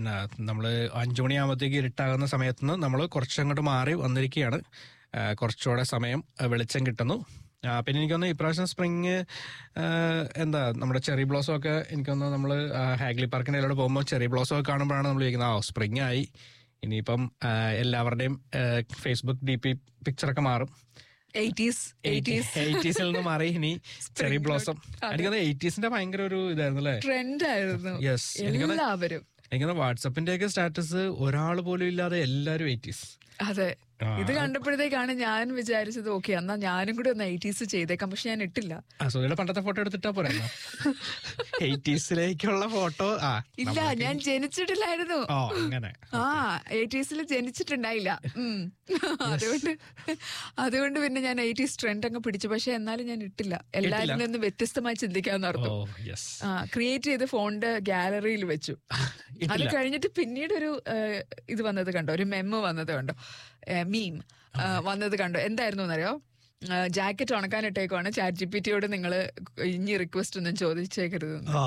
പിന്നെ നമ്മൾ അഞ്ചു മണിയാകുമ്പോഴത്തേക്ക് ഇരുട്ടാകുന്ന സമയത്ത് നിന്ന് നമ്മൾ കുറച്ചങ്ങോട്ട് മാറി വന്നിരിക്കുകയാണ് ആ, കുറച്ചുകൂടെ സമയം ആ, വെളിച്ചം കിട്ടുന്നു ആ, പിന്നെ എനിക്കൊന്ന് ഇപ്രാവശ്യം സ്പ്രിങ് എന്താ നമ്മുടെ ചെറി ബ്ലോസം ഒക്കെ എനിക്കൊന്ന് നമ്മൾ ഹാഗ്ലി പാർക്കിൻ്റെ അതിലൂടെ പോകുമ്പോൾ ചെറി ബ്ലോസം ഒക്കെ കാണുമ്പോഴാണ് നമ്മൾ ചോദിക്കുന്നത് ആ സ്പ്രിങ് ആയി ഇനിയിപ്പം ആ, എല്ലാവരുടെയും ഫേസ്ബുക്ക് ഡി പി പിക്ചറൊക്കെ മാറും എയ്റ്റീസ് എയ്റ്റീസ് എയ്റ്റീസിൽ നിന്ന് മാറി ഇനി ചെറി ബ്ലോസം എനിക്കത് എയ്റ്റീസിന്റെ ഭയങ്കര ഒരു ഇതായിരുന്നു അല്ലേ ട്രെൻഡ് ആയിരുന്നു Yes. എനിക്കത് എല്ലാവരും എനിക്കത് വാട്സപ്പിന്റെ ഒക്കെ സ്റ്റാറ്റസ് ഒരാൾ പോലും ഇല്ലാതെ എല്ലാരും എയ്റ്റീസ് അതെ ആ. ഇത് കണ്ടപ്പോഴത്തേക്കാണ് ഞാൻ വിചാരിച്ചത് ഓക്കെ എന്നാ ഞാനും കൂടി ഒന്ന് എയ്റ്റീസ് ചെയ്തേക്കാം പക്ഷെ ഞാൻ ഇട്ടില്ല ആ സുധിയുടെ പണ്ടത്തെ ഫോട്ടോ എടുത്തിട്ടാ പോരാ എയ്റ്റീസിലേക്കുള്ള ഫോട്ടോ ആ ഇല്ല ഞാൻ ജനിച്ചിട്ടില്ലായിരുന്നു ഓ അങ്ങനെ ആ എയ്റ്റീസിൽ ജനിച്ചിട്ടുണ്ടായില്ല ഉം. അതുകൊണ്ട് അതുകൊണ്ട് പിന്നെ ഞാൻ എയ്റ്റീസ് ട്രെൻഡ് അങ്ങ് പിടിച്ചു പക്ഷെ എന്നാലും ഞാൻ ഇട്ടില്ല എല്ലാവരിൽ നിന്ന് വ്യത്യസ്തമായി ചിന്തിക്കാന്ന് ഓ അർത്ഥം യെസ് ആ ക്രിയേറ്റ് ചെയ്ത് ഫോണിന്റെ ഗാലറിയിൽ വെച്ചു അത് ഇട്ടില്ല കഴിഞ്ഞിട്ട് പിന്നീട് ഒരു ഏഹ്, ഇത് വന്നത് കണ്ടോ ഒരു മെമ്മോ വന്നത് കണ്ടോ മീം വന്നത് കണ്ടോ എന്തായിരുന്നു എന്നറിയോ ജാക്കറ്റ് ഉണക്കാനിട്ടേക്കുവാണ് ചാറ്റ് ജി പി ടിയോട് നിങ്ങൾ ഇനി റിക്വസ്റ്റ് ഒന്നും ചോദിച്ചേക്കരുത് ഓ.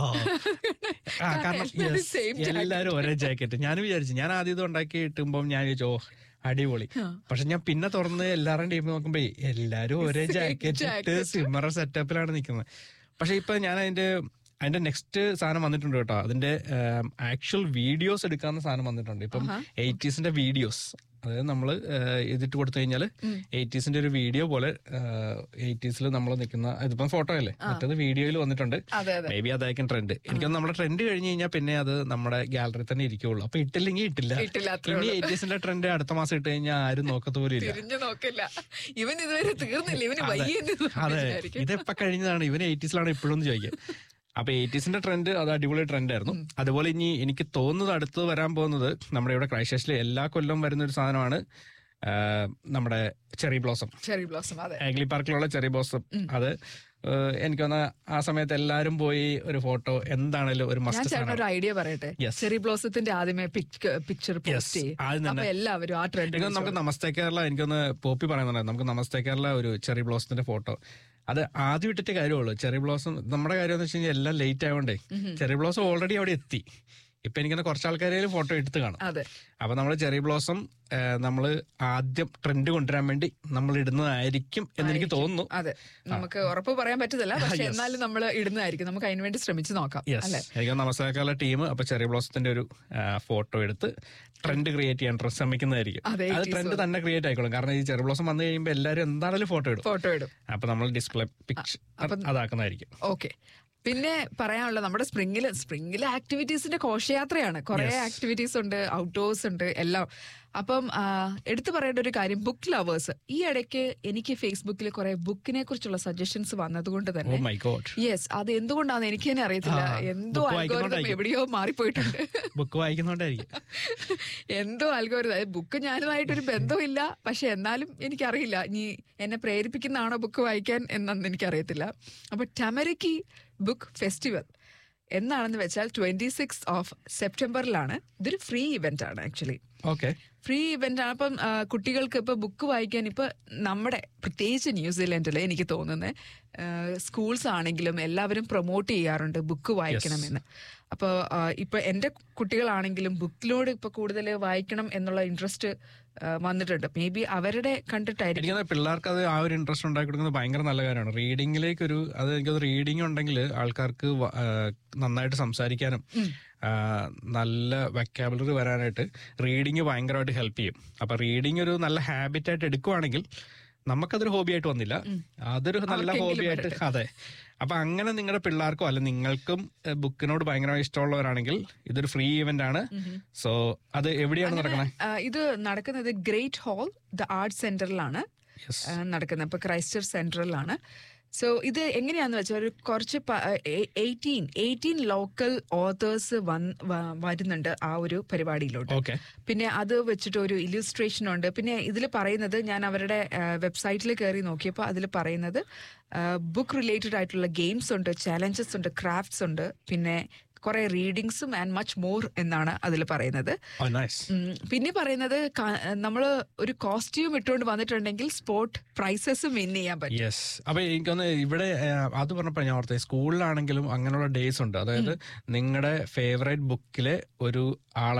ആ, കാരണം എല്ലാവരും yes, same jacket. എല്ലാരും ഒരേ ജാക്കറ്റ് ഞാൻ വിചാരിച്ചു ഞാൻ ആദ്യം ഇത് ഉണ്ടാക്കി ഇട്ടുമ്പോ ഞാൻ വിചാരിച്ചു ഓ അടിപൊളി പക്ഷെ ഞാൻ പിന്നെ തുറന്ന് എല്ലാവരുടെയും ടീം നോക്കുമ്പോ എല്ലാരും ഒരേ Same ജാക്കറ്റ് ഇട്ട് jacket. സിമ്മറ സെറ്റപ്പിലാണ് നിൽക്കുന്നത് പക്ഷെ ഇപ്പൊ ഞാൻ അതിന്റെ അതിന്റെ നെക്സ്റ്റ് സാധനം വന്നിട്ടുണ്ട് കേട്ടോ അതിന്റെ ആക്ച്വൽ വീഡിയോസ് എടുക്കാവുന്ന സാധനം വന്നിട്ടുണ്ട് ഇപ്പം എയ്റ്റീസിന്റെ വീഡിയോസ് അതായത് നമ്മൾ ഇതിട്ട് കൊടുത്തു കഴിഞ്ഞാൽ എയ്റ്റീസിന്റെ ഒരു വീഡിയോ പോലെ എയ്റ്റീസിൽ നമ്മൾ നിൽക്കുന്ന ഇതിപ്പം ഫോട്ടോ അല്ലേ മറ്റേത് വീഡിയോയിൽ വന്നിട്ടുണ്ട് അതെ അതെ മേ ബി അതായിരിക്കും ട്രെൻഡ് എനിക്കൊന്ന് നമ്മുടെ ട്രെൻഡ് കഴിഞ്ഞ് കഴിഞ്ഞാൽ പിന്നെ അത് നമ്മുടെ ഗാലറി തന്നെ ഇരിക്കുള്ളൂ അപ്പൊ ഇട്ടില്ലെങ്കിൽ ഇട്ടില്ല ഇട്ടില്ല, അത്രേ ഇനി എയ്റ്റീസിന്റെ ട്രെൻഡ് അടുത്ത മാസം ഇട്ട് കഴിഞ്ഞാൽ ആരും നോക്കത്ത പോലും ഇല്ല തിരിഞ്ഞു നോക്കില്ല ഇവൻ ഇതുവരെ തീർന്നില്ല ഇവന് വയ്യെന്ന് അതെ വിചാരിക്കും ഇതിപ്പോ കഴിഞ്ഞതാണ് ഇവൻ എയ്റ്റീസിലാണ് ഇപ്പോഴും ചോദിക്കുക അപ്പൊ എയ്റ്റീസിന്റെ ട്രെൻഡ് അത് അടിപൊളി ട്രെൻഡ് ആയിരുന്നു അതുപോലെ ഇനി എനിക്ക് തോന്നുന്നത് അടുത്ത് വരാൻ പോകുന്നത് നമ്മുടെ ഇവിടെ ക്രൈസ്റ്റേഴ്സിൽ എല്ലാ കൊല്ലം വരുന്ന ഒരു സാധനമാണ് ആ, നമ്മുടെ ചെറി ബ്ലോസം ചെറി ബ്ലോസം അതെ ആഗ്ലി പാർക്കിലുള്ള ചെറി ബ്ലോസം അത് ഏഹ്, എനിക്ക് തോന്നുന്ന ആ സമയത്ത് എല്ലാരും പോയി ഒരു ഫോട്ടോ എന്താണേലും ഒരു ഞാൻ മസ്റ്റ് ചേട്ടൻ ഒരു ഐഡിയ പറയട്ടെ Yes. ചെറി ബ്ലോസത്തിന്റെ ആദ്യമേ പിക്ചർ Yes. പോസ്റ്റ് ചെയ്യും ആദ്യം തന്നെ. അപ്പൊ എല്ലാവരും ആ ട്രെൻഡ് എനിക്ക് നമുക്ക് നമസ്തേ കേരള എനിക്കൊന്ന് പോപ്പി പറയുന്നുണ്ട് നമുക്ക് നമസ്തേ കേരള ഒരു ചെറി ബ്ലോസത്തിന്റെ ഫോട്ടോ അത് ആദ്യം ഇട്ടിട്ട് കാര്യമുള്ളൂ ചെറി ബ്ലോസം നമ്മുടെ കാര്യം എന്ന് വെച്ച് കഴിഞ്ഞാൽ എല്ലാം ലേറ്റ് ആയതുകൊണ്ടേ ചെറി ബ്ലോസം ഓൾറെഡി അവിടെ എത്തി ഇപ്പൊ എനിക്കൊന്ന് കുറച്ച് ആൾക്കാരെയും ഫോട്ടോ എടുത്ത് കാണാം അതെ അപ്പൊ നമ്മൾ ചെറി ബ്ലോസം നമ്മൾ ആദ്യം ട്രെൻഡ് കൊണ്ടുവരാൻ വേണ്ടി നമ്മൾ ഇടുന്നതായിരിക്കും എന്ന് എനിക്ക് തോന്നുന്നു അതെ നമുക്ക് ഉറപ്പ് പറയാൻ പറ്റത്തില്ല പക്ഷെ എന്നാലും നമ്മൾ ഇടുന്നതായിരിക്കും നമുക്ക് അതിന് വേണ്ടി ശ്രമിച്ചു നോക്കാം യെസ് അല്ലെ എനിക്ക് നമസ്കാരക്കാരുടെ ടീം അപ്പൊ ചെറിയ ബ്ലോസത്തിന്റെ ഒരു ഫോട്ടോ എടുത്ത് ട്രെൻഡ് ക്രിയേറ്റ് ചെയ്യാൻ ട്ര- ശ്രമിക്കുന്നതായിരിക്കും അതെ, അത് 80s ട്രെൻഡ് തന്നെ ക്രിയേറ്റ് ആയിക്കോളും കാരണം ഈ ചെറിയ ബ്ലോസം വന്നു കഴിയുമ്പോൾ എല്ലാവരും എന്താണെങ്കിലും ഫോട്ടോ ഇടും ഫോട്ടോ ഇടും അപ്പൊ നമ്മൾ ഡിസ്പ്ലേ പിക്ചർ അതാക്കുന്നതായിരിക്കും ഓക്കെ പിന്നെ പറയാനുള്ള നമ്മുടെ സ്പ്രിംഗില് സ്പ്രിംഗിലെ ആക്ടിവിറ്റീസിന്റെ ഘോഷയാത്രയാണ് കുറെ ആക്ടിവിറ്റീസ് ഉണ്ട് ഔട്ട്ഡോഴ്സ് ഉണ്ട് എല്ലാം അപ്പം ആ, എടുത്തു പറയേണ്ട ഒരു കാര്യം ബുക്ക് ലവേഴ്സ് ഈ ഇടയ്ക്ക് എനിക്ക് ഫേസ്ബുക്കിൽ കുറെ ബുക്കിനെ കുറിച്ചുള്ള സജഷൻസ് വന്നതുകൊണ്ട് ഓ തന്നെ മൈ ഗോഡ് യെസ് അത് എന്തുകൊണ്ടാന്ന് എനിക്ക് തന്നെ അറിയത്തില്ല ആ, എന്തോ book അൽഗോരിതം വായിക്കുന്നോണ്ടായിരിക്കും. എവിടെയോ മാറിപ്പോയിട്ടുണ്ട് ബുക്ക് വായിക്കുന്നോണ്ടായിരിക്കും എന്തോ അൽഗോരിതം ബുക്ക് ഞാനുമായിട്ടൊരു ബന്ധമില്ല പക്ഷെ എന്നാലും എനിക്കറിയില്ല ഇനി എന്നെ പ്രേരിപ്പിക്കുന്നതാണോ ബുക്ക് വായിക്കാൻ എന്നൊന്നും എനിക്കറിയത്തില്ല അപ്പൊ ടമരക്കി ബുക്ക് ഫെസ്റ്റിവൽ എന്നാണെന്ന് വെച്ചാൽ ട്വന്റി സിക്സ് ഓഫ് സെപ്റ്റംബറിലാണ് ഇതൊരു ഫ്രീ ഇവന്റ് ആണ് ആക്ച്വലി ഓക്കെ ഫ്രീ ഇവന്റ് ആണ് അപ്പം ആ, കുട്ടികൾക്ക് ഇപ്പൊ ബുക്ക് വായിക്കാൻ ഇപ്പൊ നമ്മുടെ പ്രത്യേകിച്ച് ന്യൂസിലൻഡിൽ എനിക്ക് തോന്നുന്നത് സ്കൂൾസ് ആണെങ്കിലും എല്ലാവരും പ്രൊമോട്ട് ചെയ്യാറുണ്ട് ബുക്ക് വായിക്കണമെന്ന് അപ്പോൾ ഇപ്പൊ എന്റെ കുട്ടികളാണെങ്കിലും ബുക്കിലോട് ഇപ്പൊ കൂടുതൽ വായിക്കണം എന്നുള്ള ഇൻട്രസ്റ്റ് വന്നിട്ടുണ്ട് മേ ബി അവരുടെ കണ്ടിട്ടായിരിക്കും എനിക്ക് തോന്നുന്നു പിള്ളേർക്ക് അത് ആ ഒരു ഇൻട്രസ്റ്റ് ഉണ്ടാക്കി കൊടുക്കുന്നത് ഭയങ്കര നല്ല കാര്യമാണ് റീഡിങ്ങിലേക്ക് ഒരു അത് എനിക്കത് റീഡിംഗ് ഉണ്ടെങ്കിൽ ആൾക്കാർക്ക് വ- ആ, നന്നായിട്ട് സംസാരിക്കാനും ആ, നല്ല വെക്കാബുലറി വരാനായിട്ട് റീഡിങ് ഭയങ്കരമായിട്ട് ഹെൽപ്പ് ചെയ്യും അപ്പൊ റീഡിങ് ഒരു നല്ല ഹാബിറ്റ് ആയിട്ട് എടുക്കുവാണെങ്കിൽ നമുക്കതൊരു ഹോബി ആയിട്ട് വന്നില്ല അതൊരു നല്ല അവർക്കെങ്കിലും ഹോബി ആയിട്ട് അതെ അപ്പൊ അങ്ങനെ നിങ്ങളുടെ പിള്ളേർക്കോ അല്ല നിങ്ങൾക്കും ഏഹ്, ബുക്കിനോട് ഭയങ്കരമായി ഇഷ്ടമുള്ളവരാണെങ്കിൽ ഇതൊരു ഫ്രീ ഇവന്റ് ആണ് സോ അത് എവിടെയാണ് നടക്കണേ ആ, ഇത് നടക്കുന്നത് ഗ്രേറ്റ് ഹാൾ ദ ആർട്ട് സെന്ററിലാണ് യെസ് ആ, നടക്കുന്നത് ഇപ്പൊ ക്രൈസ്റ്റർ സെൻട്രലിലാണ് സോ ഇത് എങ്ങനെയാന്ന് വെച്ചാൽ ഒരു കുറച്ച് എയ്റ്റീൻ എയ്റ്റീൻ ലോക്കൽ ഓതേഴ്സ് വരുന്നുണ്ട് ആ ഒരു പരിപാടിയിലോട്ട് ഓക്കെ പിന്നെ അത് വെച്ചിട്ട് ഒരു ഇല്ലുസ്ട്രേഷൻ ഉണ്ട് പിന്നെ ഇതിൽ പറയുന്നത് ഞാൻ അവരുടെ വെബ്സൈറ്റിൽ കയറി നോക്കിയപ്പോൾ അതിൽ പറയുന്നത് ബുക്ക് റിലേറ്റഡ് ആയിട്ടുള്ള ഗെയിംസ് ഉണ്ട് ചാലഞ്ചസ് ഉണ്ട് ക്രാഫ്റ്റ്സ് ഉണ്ട് പിന്നെ കുറെ റീഡിങ്സും ആൻഡ് മച്ച് മോർ എന്നാണ് അതിൽ പറയുന്നത് ഓ നൈസ് ഉം, പിന്നെ പറയുന്നത് നമ്മൾ ഒരു കോസ്റ്റ്യൂം ഇട്ടുകൊണ്ട് വന്നിട്ടുണ്ടെങ്കിൽ സ്പോർട്ട് പ്രൈസസും വിൻ ചെയ്യാൻ പറ്റും യെസ് അപ്പൊ എനിക്കൊന്ന് ഇവിടെ ഏഹ്, അത് പറഞ്ഞപ്പോ ഞാൻ ഓർത്തത് സ്കൂളിലാണെങ്കിലും അങ്ങനെയുള്ള ഡേയ്സ് ഉണ്ട് അതായത് നിങ്ങളുടെ ഫേവറേറ്റ് ബുക്കിലെ ഒരു ആളെ